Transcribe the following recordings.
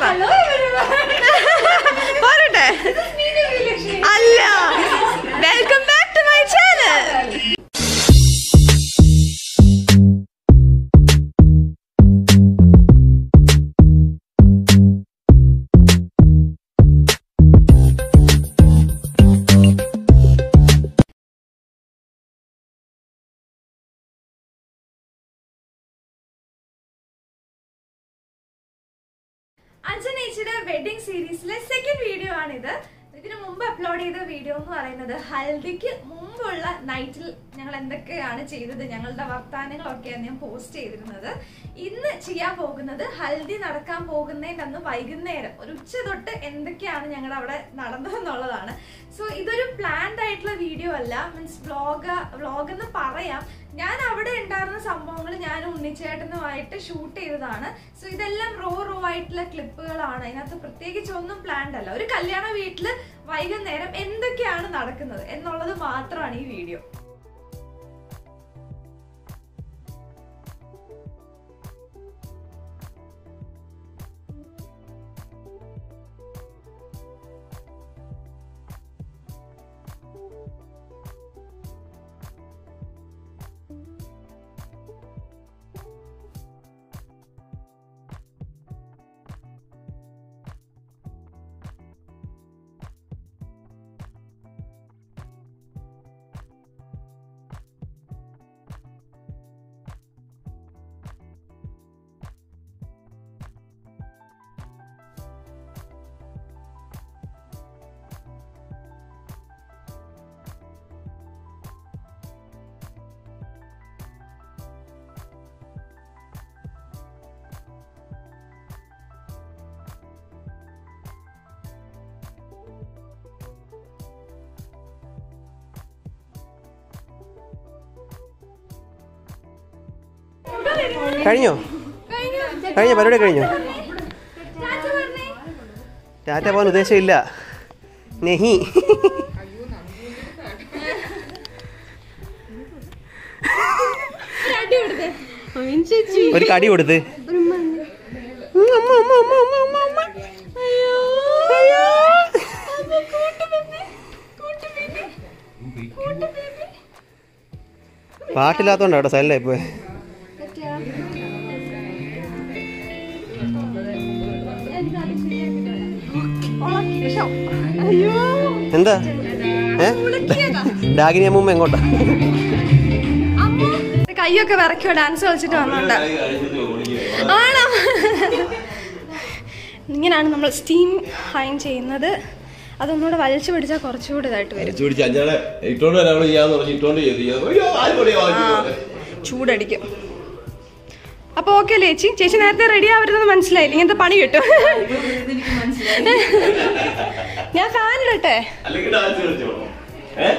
പറ പോരട്ടെ അല്ല welcome back to my channel അഞ്ജനേച്ചിയുടെ വെഡിങ് സീരീസിലെ സെക്കൻഡ് വീഡിയോ ആണിത് ഇതിനു മുമ്പ് അപ്ലോഡ് ചെയ്ത വീഡിയോ എന്ന് പറയുന്നത് ഹൽദിക്ക് മുമ്പുള്ള നൈറ്റിൽ ഞങ്ങൾ എന്തൊക്കെയാണ് ചെയ്തത് ഞങ്ങളുടെ വർത്താനങ്ങളൊക്കെയാണ് ഞാൻ പോസ്റ്റ് ചെയ്തിരുന്നത് ഇന്ന് ചെയ്യാൻ പോകുന്നത് ഹൽദി നടക്കാൻ പോകുന്നതിൻ്റെ അന്ന് വൈകുന്നേരം ഒരു ഉച്ച തൊട്ട് എന്തൊക്കെയാണ് ഞങ്ങളുടെ അവിടെ നടന്നതെന്നുള്ളതാണ് സോ ഇതൊരു പ്ലാൻഡ് ആയിട്ടുള്ള വീഡിയോ അല്ല മീൻസ് വ്ളോഗ് വ്ളോഗ് എന്ന് പറയാം ഞാൻ അവിടെ ഉണ്ടായിരുന്ന സംഭവങ്ങൾ ഞാൻ ഉണ്ണിച്ചേട്ടനുമായിട്ട് ഷൂട്ട് ചെയ്തതാണ് സോ ഇതെല്ലാം റോ റോ ആയിട്ടുള്ള ക്ലിപ്പുകളാണ് അതിനകത്ത് പ്രത്യേകിച്ച് ഒന്നും പ്ലാൻഡ് അല്ല ഒരു കല്യാണ വീട്ടില് വൈകുന്നേരം എന്തൊക്കെയാണ് നടക്കുന്നത് എന്നുള്ളത് മാത്രമാണ് ഈ വീഡിയോ കഴിഞ്ഞോ കഴിഞ്ഞോ പരിപാടി കഴിഞ്ഞോ ടാറ്റ പോകാൻ ഉദ്ദേശമില്ല നെഹി ഒരു കടി കൊടുത്ത് പാട്ടില്ലാത്തോണ്ടാ അവിടെ സൈലൻ്റായി പോയെ എന്താ ഏ ഡാഗിനി അമ്മൂമ്മ എങ്ങോട്ടാ കൈയൊക്കെ വിറയ്ക്കോ ഡാൻസ് കളിച്ചിട്ട് വന്നോണ്ട ആണോ ഇങ്ങനെയാണ് നമ്മൾ സ്റ്റീം ഹൈൻ ചെയ്യുന്നത് അതൊന്നുകൂടെ വലിച്ചു പിടിച്ചാൽ കുറച്ചുകൂടി ഇതായിട്ട് വരും അടിച്ചു പിടിച്ച് അഞ്ചാളെ ഇട്ടോണ്ട് വരാൻ ചെയ്യാന്ന് പറഞ്ഞ് ഇട്ടോണ്ട് ചെയ്ത് ചെയ്ത് അയ്യോ ആര് പണിയാ ആ ചൂടടിക്കും അപ്പൊ ഓക്കെ അല്ലേ ചേച്ചി ചേച്ചി നേരത്തെ റെഡി ആവരുതെന്ന് മനസ്സിലായില്ല ഇങ്ങനത്തെ പണി കിട്ടും ഞാൻ ഫാൻ ഇടട്ടെ അല്ലെങ്കിൽ ഡാൻസ് കളിച്ചോ ഏഹ്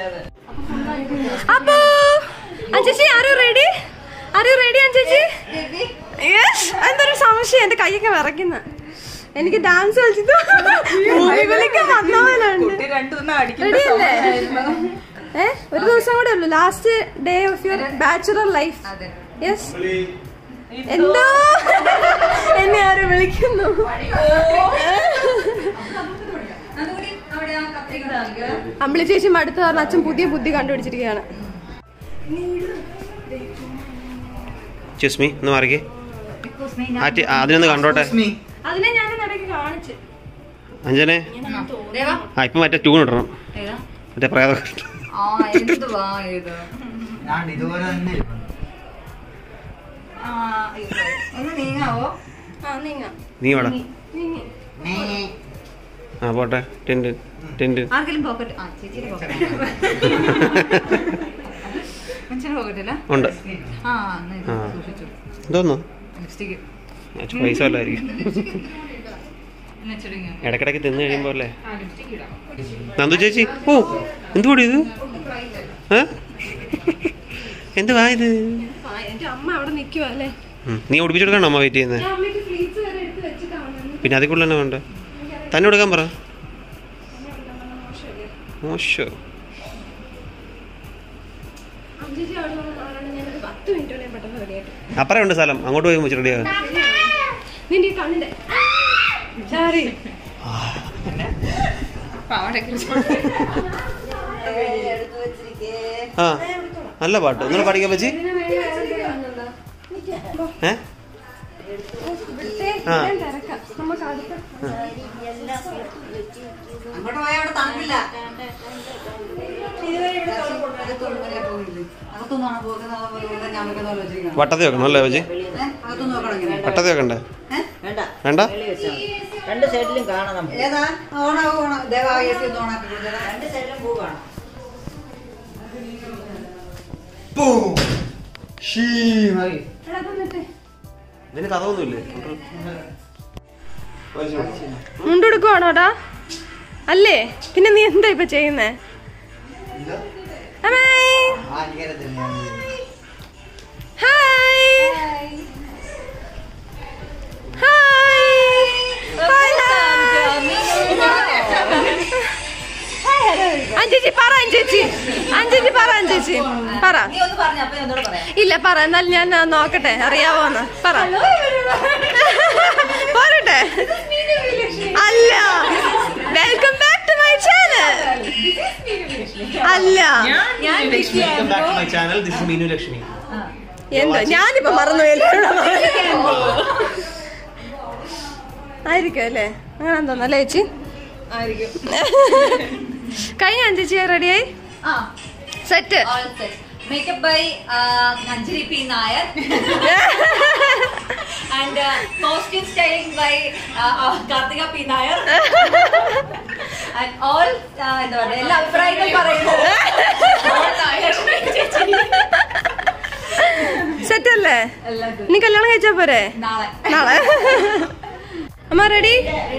അപ്പോ അഞ്ചേച്ചി ആരോ റെഡി ആരോ റെഡി അഞ്ചേച്ചി യെസ് എന്തൊരു സംശയം എന്റെ കൈയൊക്കെ വിറയ്ക്കുന്ന എനിക്ക് ഡാൻസ് കളിച്ചിട്ട് വിളിക്കാൻ വന്ന പോലുണ്ട് റെഡി അല്ലേ ഏ ഒരു ദിവസം കൂടെ ഉള്ളൂ last day of your bachelor life yes എന്തോ എന്നെ ആരും വിളിക്കുന്നു അമ്പിളി ചേച്ചി മടുത്ത് പറഞ്ഞ അച്ഛൻ പുതിയ ബുദ്ധി കണ്ടുപിടിച്ചിരിക്കുകയാണ് ചുസ്മി ഒന്ന് മാറിക്കേ ആറ്റി അതിനൊന്ന് കണ്ടോട്ടെ അതിനെ ഞാൻ ഇടയ്ക്ക് കാണിച്ചു അഞ്ജനെ ആ ഇപ്പൊ മറ്റേ ട്യൂൺ ഇടണം മറ്റേ പ്രേത ആ എന്തുവാ ഇത് ഞാൻ ഇതുപോലെ തന്നെ ഇരിക്കുന്നു. ആ ഇത് ഒന്ന് നീങ്ങാവോ ആ നീങ്ങ നീ വേടാ നീങ്ങി നീ ആ പോട്ടെ ടെൻറ്റ് ടെൻറ്റ് ആർക്കെങ്കിലും പോക്കറ്റ് ആ ചേച്ചിയുടെ പോക്കറ്റ് മനുഷ്യന്റെ പോക്കറ്റില്ല ഉണ്ട് ആ എന്നാ ഇത് ആ. സൂക്ഷിച്ചു എന്തോന്നു ലിപ്സ്റ്റിക്ക് ഞാൻ പൈസ വല്ലായിരിക്കും എന്നെ ചുരുങ്ങി ഇടക്കിടക്ക് തിന്നു കഴിയുമ്പോ അല്ലേ നന്ദു ചേച്ചി ഓ എന്തുകൂടി ഇത് ഏ എന്തുവാ ഇത് ആ, എന്റെ അമ്മ അവിടെ നിൽക്കുവാ അല്ലേ ഉം. നീ ഒടിപ്പിച്ചെടുക്കണോ അമ്മ വെയിറ്റ് ചെയ്യുന്നത് ഞാൻ അമ്മയ്ക്ക് ഫ്ലീറ്റ്സ് വരെ എടുത്ത് വെച്ചിട്ടാണ് പിന്നെ അതിൽ കൂടുതൽ തന്നെ വേണ്ട തന്നെ കൊടുക്കാൻ പറ മോശം അഞ്ചേച്ചി അവിടെ നിന്ന് മാറണം ഞാനൊരു പത്ത് മിനിറ്റ് കൊണ്ട് ഞാൻ പെട്ടെന്ന് റെഡിയായിട്ട് അപ്പറേ ഉണ്ട് സ്ഥലം അങ്ങോട്ട് പോയി വെച്ച് റെഡിയാകും നിന്റെ ഈ കണ്ണിന്റെ സോറി പാവടൊക്കെ ആ നല്ല പാട്ട് ഒന്നുകൂടെ പഠിക്കാൻ പറ്റി ഏ ആ അങ്ങോട്ട് പോയാൽ അവിടെ തണുപ്പില്ല അകത്തൊന്നാണ് പോകുന്നത് ഞാൻ വെക്കുന്ന പോലെ വെച്ചിരിക്കണം വട്ടത്തി വെക്കണം അല്ലേ പച്ചി അകത്തൊന്ന് നോക്കണം ഇങ്ങനെ വട്ടത്തി വെക്കണ്ടേ വേണ്ട വേണ്ട വെളി വെച്ചാൽ മതി. രണ്ട് സൈഡിലും കാണാം നമുക്ക് ഏതാ ഓണാവും ഓണം ദേവാ എ സി ഒന്ന് ഓണാക്കി കൊടുത്തരാം രണ്ട് സൈഡിലും പൂ കാണാം ഇതിന് കഥയൊന്നുമില്ലേ മുണ്ടെടുക്കുവാണോടാ അല്ലേ പിന്നെ നീ എന്താ ഇപ്പൊ ചെയ്യുന്നേ അമ്മായി. ആ എനിക്കറിയത്തില്ല ഹായ് ഹായ് അഞ്ചേച്ചി പറ അഞ്ചേച്ചി അഞ്ചേച്ചി പറ അഞ്ചേച്ചി പറ നീ ഒന്ന് പറഞ്ഞു അപ്പൊ എന്നോട് പറയാം ഇല്ല പറ എന്നാൽ ഞാൻ നോക്കട്ടെ അറിയാവോന്ന് പറ പോരട്ടെ അല്ല welcome back to my channel അല്ല ചാനൽ ദിസ് മീനു ലക്ഷ്മി എന്തോ ഞാനിപ്പോ മറന്നു എല്ലാവരോടും ആയിരിക്കും അല്ലേ അങ്ങനെ തോന്നല്ലേ ചേച്ചി കഴിഞ്ഞ ചേച്ചി റെഡിയായി ആ set all set makeup by Anjali P Nair and costume styling by Karthika P Nair and all എന്താ പറയുക എല്ലാ അഭിപ്രായങ്ങളും പറയുന്നത് All നായർ ചേച്ചി. സെറ്റ് അല്ലേ എല്ലാം good. നീ കല്യാണം കഴിച്ചാ പോരെ നാളെ നാളെ അമ്മ ready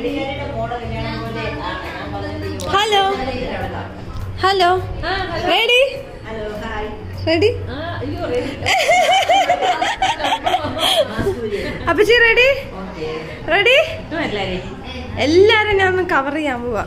hello hello ready ready അപ്പച്ചി റെഡി റെഡി എല്ലാരും ഞാൻ ഒന്ന് കവർ ചെയ്യാൻ പോവാ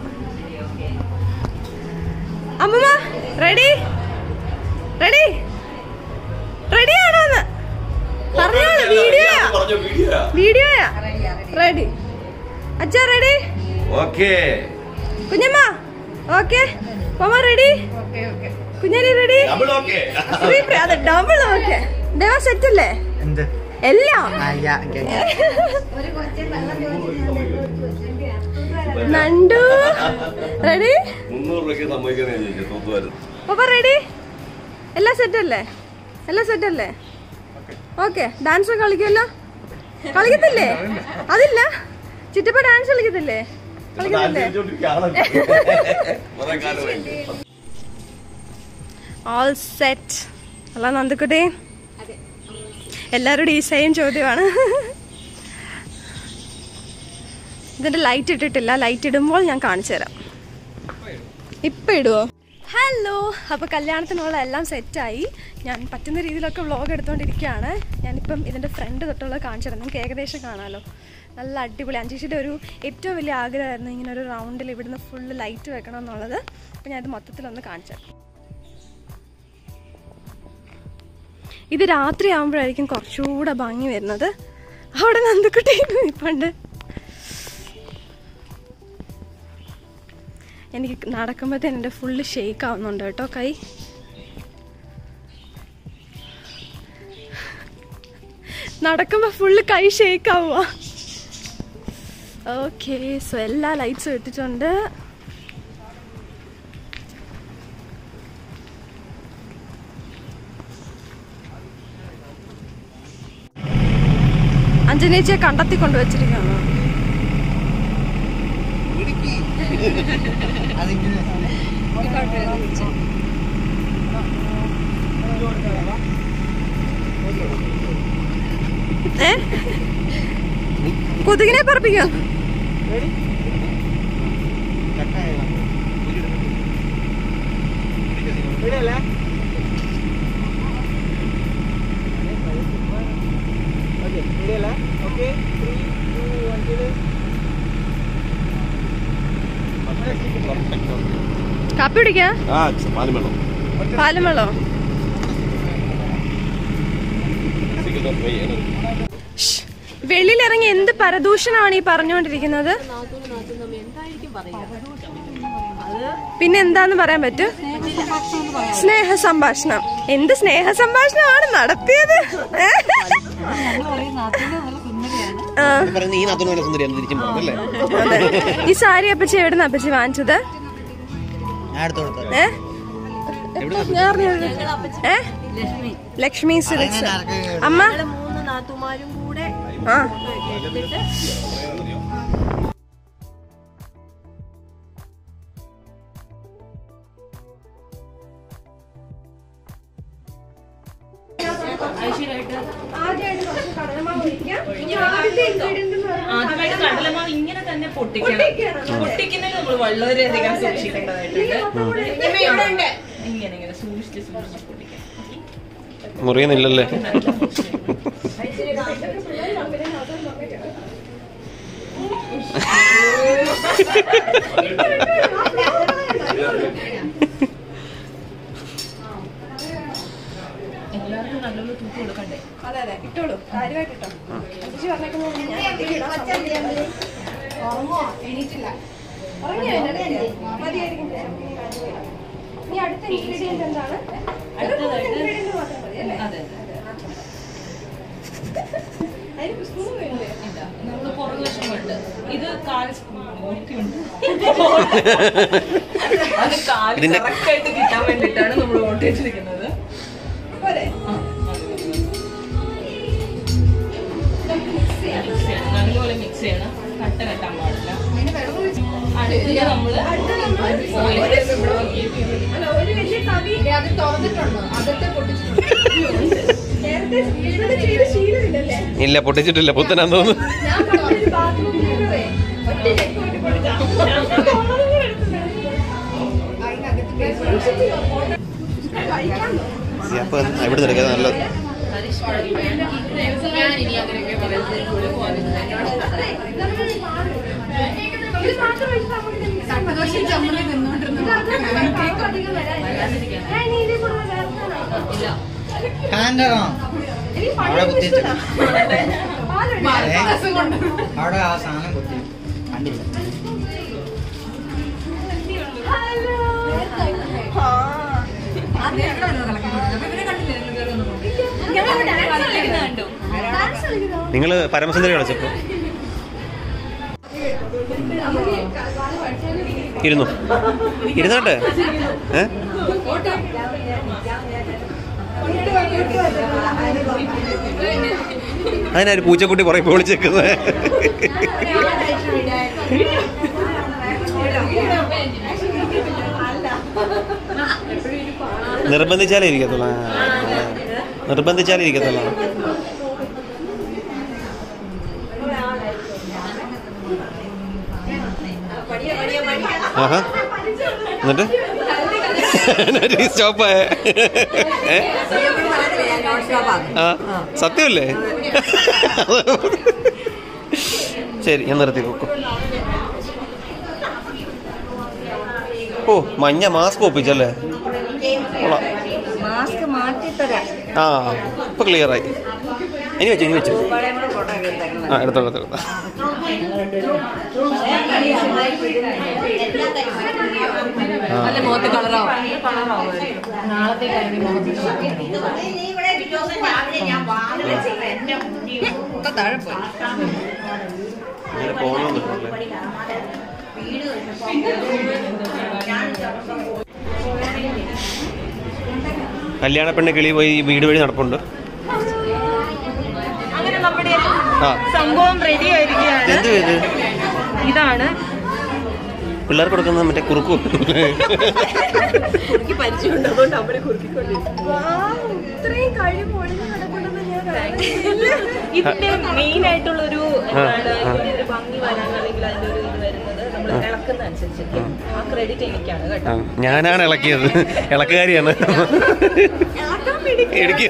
അമ്മമ്മ റെഡി റെഡി റെഡി ആണോന്ന് പറഞ്ഞോളൂ വീഡിയോയാ പറഞ്ഞ വീഡിയോ വീഡിയോയാ റെഡി അച്ഛാ റെഡി ഓക്കേ കുഞ്ഞമ്മ ഓക്കെ പോമ ready Kunjali ready double okay Sreepriya അതെ ഡബിൾ ഓക്കെ ദേവ സെറ്റ് അല്ലേ എന്ത് എല്ലാം ആ, യാ, ഓക്കേ. നണ്ടു റെഡി മുന്നൂറ് രൂപയ്ക്ക് സമ്മതിക്കുന്നേ ചോദിച്ചു തൂത്തുവായിരുന്നു പപ്പ റെഡി എല്ലാം സെറ്റ് അല്ലേ എല്ലാം സെറ്റ് അല്ലേ ഓക്കെ ഡാൻസ് കളിക്കുമല്ലോ കളിക്കത്തില്ലേ അതില്ല ചിറ്റപ്പ ഡാൻസ് കളിക്കത്തില്ലേ കളിക്കത്തില്ലേ കുറെ കാലമായി ഓൾ സെറ്റ് അല്ല നന്ദക്കുട്ടി എല്ലാവരോടും ഈ സെയിം ചോദ്യമാണ് ഇതിന്റെ ലൈറ്റ് ഇട്ടിട്ടില്ല ലൈറ്റ് ഇടുമ്പോൾ ഞാൻ കാണിച്ചു തരാം ഇപ്പൊ ഇടുവോ ഹലോ അപ്പോൾ കല്യാണത്തിനുള്ള എല്ലാം സെറ്റായി ഞാൻ പറ്റുന്ന രീതിയിലൊക്കെ വ്ളോഗ് എടുത്തുകൊണ്ടിരിക്കുകയാണ് ഞാനിപ്പം ഇതിൻ്റെ ഫ്രണ്ട് തൊട്ടുള്ള കാണിച്ചു തരാം നിങ്ങൾക്ക് ഏകദേശം കാണാമല്ലോ നല്ല അടിപൊളി അഞ്ചേച്ചിയുടെ ഒരു ഏറ്റവും വലിയ ആഗ്രഹമായിരുന്നു ഇങ്ങനെ ഒരു റൗണ്ടിൽ ഇവിടുന്ന് ഫുള്ള് ലൈറ്റ് വെക്കണം എന്നുള്ളത് അപ്പോൾ ഞാൻ ഇത് മൊത്തത്തിലൊന്ന് കാണിച്ചു തരാം ഇത് രാത്രി ആകുമ്പോഴായിരിക്കും കുറച്ചുകൂടെ ഭംഗി വരുന്നത് അവിടെ നന്ദക്കുട്ടി ഇപ്പണ്ട് എനിക്ക് നടക്കുമ്പോഴത്തേന് എൻ്റെ ഫുള്ള് ഷെയ്ക്ക് ആവുന്നുണ്ട് കേട്ടോ കൈ നടക്കുമ്പോൾ ഫുള്ള് കൈ ഷെയ്ക്ക് ആവുക ഓക്കെ സോ എല്ലാ ലൈറ്റ്സും ഇട്ടിട്ടുണ്ട് അഞ്ജനേച്ചിയെ കണ്ടെത്തി കൊണ്ടുവച്ചിരിക്കുകയാണ് അതിങ്ങനെ ഏ കൊതുകിനെ പറപ്പിക്കോ കാപ്പി കുടിക്കാ ആ പാലും വേണം പാലും വെള്ളോ വെളിയിലിറങ്ങി എന്ത് പരദൂഷണമാണ് ഈ പറഞ്ഞുകൊണ്ടിരിക്കുന്നത് പിന്നെ എന്താന്ന് പറയാൻ പറ്റും സ്നേഹ സംഭാഷണം എന്ത് സ്നേഹ സംഭാഷണമാണ് നടത്തിയത് ഏ? ആ, പറയുന്നത് ഈ നാത്തോട് നല്ല സുന്ദരിയാണ് തിരിച്ചും പറഞ്ഞല്ലേ അതെ. ഈ സാരി അപ്പച്ചി എവിടെ നിന്ന് അപ്പച്ചി വാങ്ങിച്ചത് ഏ ഞാൻ അറിഞ്ഞത്. ഏ ലക്ഷ്മി സിൽക്സ് അമ്മ മൂന്ന് നാത്തുമാരും കൂടെ ആ ആദ്യമായിട്ട് കുറച്ച് കടലമാവ് ഒഴിക്കാം. ഇനി ആദ്യത്തെ ingredient എന്ന് പറയുന്നത് ആദ്യമായിട്ട് കടലമാവ് ഇങ്ങനെ തന്നെ പൊട്ടിക്കണം പൊട്ടിക്കുന്നതിന് നമ്മൾ വളരെയധികം സൂക്ഷിക്കേണ്ടതായിട്ടുണ്ട് ഇങ്ങനെ ഇങ്ങനെ സൂക്ഷിച്ച് സൂക്ഷിച്ച് പൊട്ടിക്കണം മുറിയുന്നില്ലല്ലേ എല്ലാവർക്കും നല്ലൊരു തൂക്കി കൊടുക്കണ്ടേ അതെ അതെ ഇട്ടോളൂ കാര്യമായിട്ട് ഇട്ടോ അപ്പച്ചി പറഞ്ഞേക്കുന്നത് കൊണ്ട് ഞാൻ ഒറ്റയ്ക്ക് ഇടാൻ സമ്മതിക്കില്ല. ഉറങ്ങുവോ? എണീറ്റില്ല. ഉറങ്ങിയോ ഇതിന്റെ ഇടയ്ക്ക്? മതിയായിരിക്കും ഇനി അടുത്ത ഇൻഗ്രീഡിയന്റ് എന്താണ് അടുത്തതായിട്ട് ഇൻഗ്രീഡിയന്റ് മാത്രം മതി അല്ലേ അതെ അതിന് സ്പൂൺ വേണ്ടേ ഇല്ല നമ്മൾ പുറകുവശമുണ്ട് ഇത് കാൽ സ്പൂൺ ഓട്ടിയുണ്ട് അത് കാല് ഇതിന്റെ- കറക്റ്റ് ആയിട്ട് കിട്ടാൻ വേണ്ടിയിട്ടാണ് നമ്മൾ ഓട്ടി വെച്ചിരിക്കുന്നത് പോരെ ആ, അത് മതി. മിക്സ് ചെയ്യണം നല്ലപോലെ മിക്സ് ചെയ്യണം കട്ട കെട്ടാൻ പാടില്ല അടുത്തത് നമ്മള് ഓയിൽ അല്ല ഒരു വലിയ തവി അത് തുറന്നിട്ടുണ്ടോ അകത്തെ പൊട്ടിച്ചിട്ടുണ്ടോ നേരത്തെ ഇവിടെ ചെയ്ത ശീലമില്ലല്ലേ ഇല്ല പൊട്ടിച്ചിട്ടില്ല പുത്തനാന്ന് തോന്നുന്നു ഞാൻ പണ്ടൊരു ബാത്റൂം ചെയ്തതേ ഒറ്റ ചെക്ക് കൊണ്ട് പൊട്ടിച്ചാ. അപ്പൊ ഇവിടെ നിൽക്കുന്നത് നല്ലത് ഇത് മാത്രം വെച്ചിട്ട് നമുക്ക് ഇത് അധികം വരാനില്ല. ഞാൻ ഇനി ഇതിൽ കൂടുതൽ ചേർക്കാനാ. എനിക്ക് പഴയ ഇഷ്ടമാ. പാലൊഴിക്കാം. അവിടെ ആ സാധനം കുത്തി കണ്ടില്ല നിങ്ങൾ പരമസുന്ദരി കളിച്ചപ്പോ ഇരുന്നു ഇരുന്നാട്ടെ ഏ അതിനാര് പൂച്ചക്കുട്ടി പുറകെ പൊളിച്ചേക്കുന്നത് നിർബന്ധിച്ചാലേ ഇരിക്കത്തുള്ളൂ ആ, ആ. നിർബന്ധിച്ചാലേ ഇരിക്കത്തുള്ളൂ ആഹാ എന്നിട്ട് സ്റ്റോപ്പായ ആ സത്യമല്ലേ ശരി ഞാൻ നിർത്തി പോക്കോ ഓ മഞ്ഞ മാസ്ക് ഒപ്പിച്ചല്ലേ കൊള്ളാം മാസ്ക് മാറ്റി തരാം ആ ഇപ്പൊ ക്ലിയർ ആയി ഇനി വെച്ചു ഇനി വെച്ചു പഴയ ഫോട്ടോ ഒക്കെ എടുത്തേക്കണം ആ എടുത്തോളൂ എടുത്തോളൂ ആ നല്ല മുഖത്ത് കളറാവും ഇങ്ങനെ പോകണമെന്നുണ്ടല്ലേ കല്യാണ പെണ്ണ് കിളി പോയി ഈ വീട് വഴി നടപ്പുണ്ട് അങ്ങനെ നമ്മുടെ ആ സംഭവം റെഡി ആയിരിക്കുകയാണ് എന്ത് ഇത് ഇതാണ് പിള്ളേർക്ക് കൊടുക്കുന്ന മറ്റേ കുറുക്കു എനിക്ക് പരിചയമുണ്ട് അതുകൊണ്ട് അവിടെ കുറുക്കിക്കൊണ്ടിരിക്കും വാവ്, ഇത്രയും കഴിവ് ഒളിഞ്ഞു കിടപ്പുണ്ടെന്ന് ഞാൻ അറിഞ്ഞില്ല. ഇതിന്റെ മെയിൻ ആയിട്ടുള്ള ഒരു എന്താണ് ആ. ഇതിന്റെ ഒരു ഭംഗി വരാൻ അല്ലെങ്കിൽ അതിന്റെ ഒരു ഇത് വരുന്നത് നമ്മൾ ഇളക്കുന്ന അനുസരിച്ചിട്ട് ആ ക്രെഡിറ്റ് എനിക്കാണ് കേട്ടോ ആ, ഞാനാണ് ഇളക്കിയത് ഇളക്കുകാരിയാണ് ഇടിക്കുക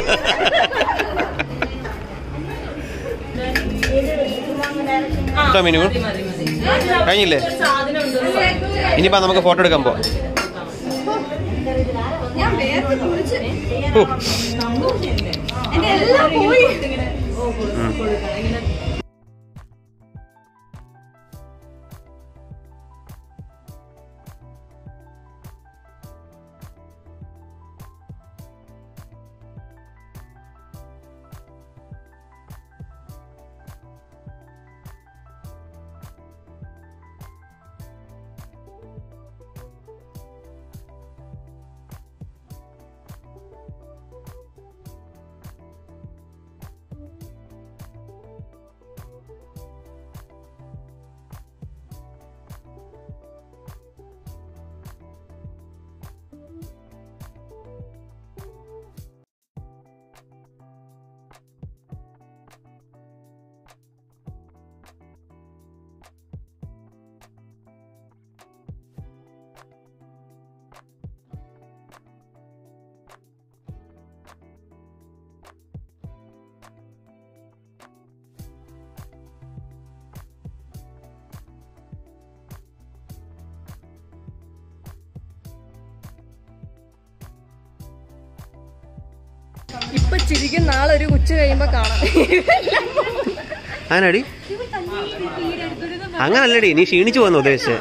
ആ, ഇട്ടോ മിനു? മതി, മതി, മതി. കഴിഞ്ഞില്ലേ ഒരു സാധനം ഉണ്ടെന്ന് പറഞ്ഞു. ഇനിയിപ്പോ നമുക്ക് ഫോട്ടോ എടുക്കാൻ പോവാം ഞാൻ വേർത്ത് കുളിച്ച് ഓ, എന്റെ എല്ലാം പോയി കൊടുക്കണം ഇങ്ങനെ ഇപ്പൊ ചിരിക്കും നാളെ ഒരു ഉച്ച കഴിയുമ്പോ കാണാം അങ്ങനടി അങ്ങനല്ലടി നീ ക്ഷീണിച്ചു പോകുന്ന ഉദ്ദേശിച്ചത്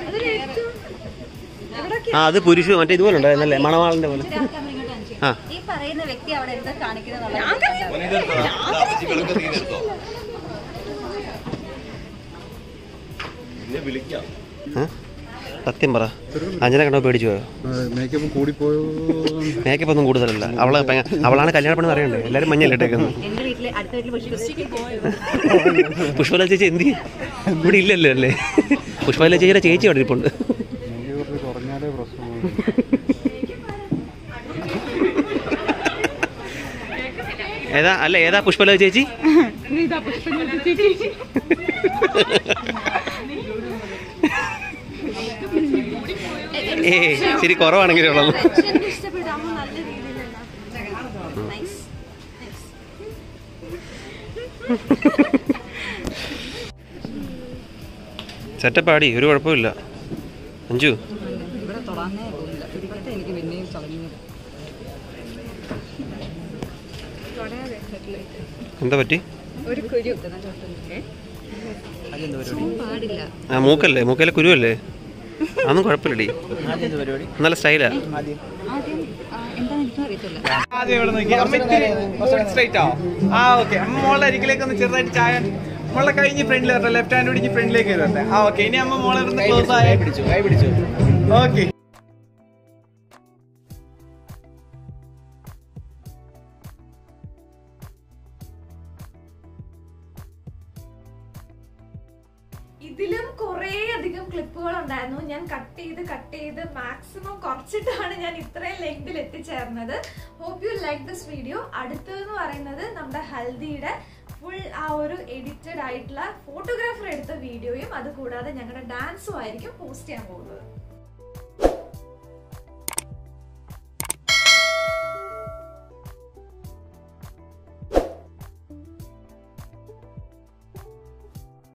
ആ അത് പുരുഷ മറ്റേ ഇതുപോലെ ഉണ്ടായിരുന്നല്ലേ മണവാളിന്റെ പോലെ ആ ഈ പറയുന്ന വ്യക്തി അവിടെ എന്താ കാണിക്കുന്നത് പിന്നെ വിളിക്കാം ഏ? സത്യം പറ അഞ്ജന കണ്ടോ പേടിച്ചു പോയോ മേക്കപ്പ് കൂടിപ്പോയോ മേക്കപ്പ് ഒന്നും കൂടുതലല്ല അവളെ ഭയ- അവളാണ് കല്യാണ പെണ്ണെന്ന് അറിയണ്ടേ എല്ലാരും മഞ്ഞല്ലേ ഇട്ടേക്കുന്നത് എന്റെ വീട്ടില് അടുത്ത വീട്ടില് പുഷ്പ പുഷ്പല ചേച്ചി എന്തി ഇവിടെ ഇല്ലല്ലോ അല്ലേ പുഷ്പല ചേച്ചിയുടെ ചേച്ചി അവിടെ ഇരിപ്പുണ്ട് മേക്കപ്പ് കുറഞ്ഞാലേ പ്രശ്നമാണ് ഏതാ അല്ല ഏതാ പുഷ്പല ചേച്ചി ഏ ശരി കുറവാണെങ്കിലും ഉള്ളത് ഇഷ്ടപ്പെടാമോ നല്ല രീതിയിലുള്ള നൈസ് സെറ്റപ്പ് ആടി ഒരു കുഴപ്പമില്ല അഞ്ചു ഇവിടെ തൊടാനേ പോകുന്നില്ല ഇപ്പോഴത്തെ എനിക്ക് പിന്നെയും തുടങ്ങി എന്താ പറ്റി ഒരു കുരു പാടില്ല ആ മൂക്കല്ലേ മൂക്കയിലെ കുരുവല്ലേ അതൊന്നും കുഴപ്പമില്ലടി നല്ല സ്റ്റൈലാ ആദ്യം ആ, എന്താണെന്ന് എനിക്കും അറിയത്തില്ല ആദ്യം ഇവിടെ നോക്കി അമ്മ ഇത്തിരി സ്ട്രൈറ്റ് ആവും ആ ഓക്കെ അമ്മ മോളുടെ അരികിലേക്ക് ഒന്ന് ചെറുതായിട്ട് ചായ മോളെ കഴിഞ്ഞ് ഫ്രണ്ടിൽ വരട്ടെ ലെഫ്റ്റ് ഹാൻഡ് പിടിച്ച് ഫ്രണ്ടിലേക്ക് വരട്ടെ ആ ഓക്കെ ഇനി അമ്മ മോളെ ഒന്ന് ക്ലോസ് ആയി പിടിച്ചു കൈ പിടിച്ചു ഓക്കെ ഇതിലും കുറേ അധികം ക്ലിപ്പുകൾ ഉണ്ടായിരുന്നു ഞാൻ കട്ട് ചെയ്ത് കട്ട് ചെയ്ത് മാക്സിമം കുറച്ചിട്ടാണ് ഞാൻ ഇത്രയും ലെങ്തിൽ എത്തിച്ചേർന്നത് hope you like this video അടുത്തതെന്ന് പറയുന്നത് നമ്മുടെ ഹൽദിയുടെ ഫുൾ ആ ഒരു എഡിറ്റഡ് ആയിട്ടുള്ള ഫോട്ടോഗ്രാഫർ എടുത്ത വീഡിയോയും അതുകൂടാതെ ഞങ്ങളുടെ ഡാൻസും ആയിരിക്കും പോസ്റ്റ് ചെയ്യാൻ പോകുന്നത്